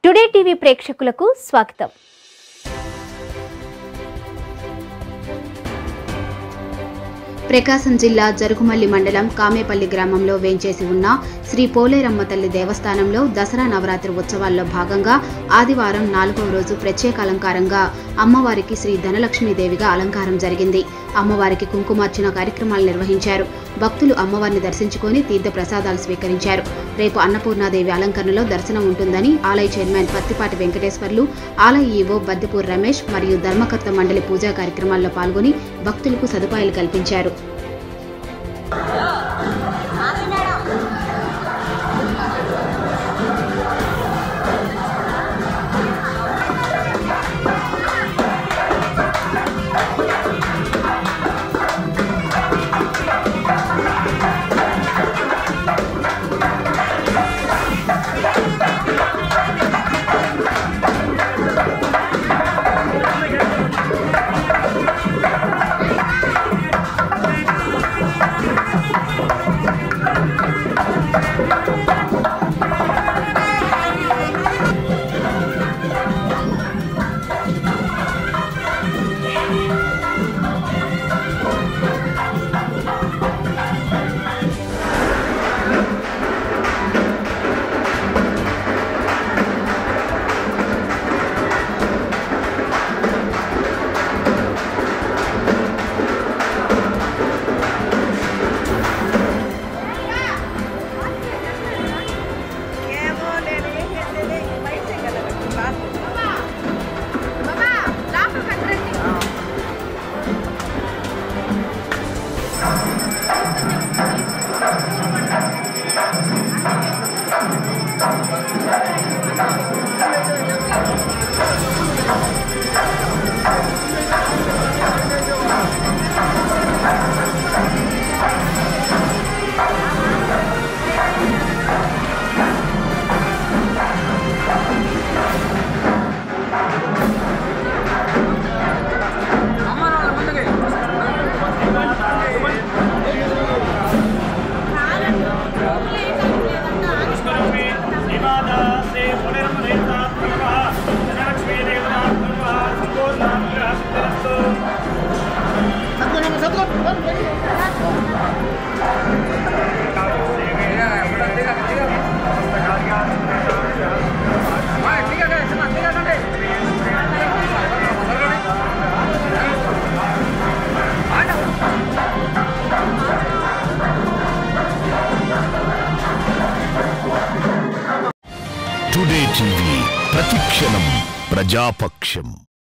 today TV ప్రేక్షకులకు స్వాగతం ప్రకాశం జిల్లా జరుగుమల్లి మండలం కామేపల్లి గ్రామంలో వేంచేసి ఉన్న శ్రీ పోలేరమ్మ తల్లి దేవస్థానంలో దసరా నవరాత్రి ఉత్సవాల్లో భాగంగా ఆదివారం నాలుగవ రోజు ప్రత్యేక అలంకారంగా అమ్మవారికి శ్రీ ధనలక్ష్మీదేవిగా అలంకారం జరిగింది అమ్మవారికి కుంకుమార్చన కార్యక్రమాలు నిర్వహించారు భక్తులు అమ్మవారిని దర్శించుకొని తీర్థ ప్రసాదాలు స్వీకరించారు రేపు అన్నపూర్ణాదేవి అలంకరణలో దర్శనం ఉంటుందని ఆలయ చైర్మన్ పత్తిపాటి వెంకటేశ్వర్లు ఆలయ ఈవో బద్దిపూర్ రమేష్ మరియు ధర్మకర్త మండలి పూజా కార్యక్రమాల్లో పాల్గొని భక్తులకు సదుపాయాలు కల్పించారు ఏమో నేను ఏం చేసేది బయట వెళ్ళగలను క్లాసు టుడే టీవీ ప్రతిక్షణం ప్రజాపక్షం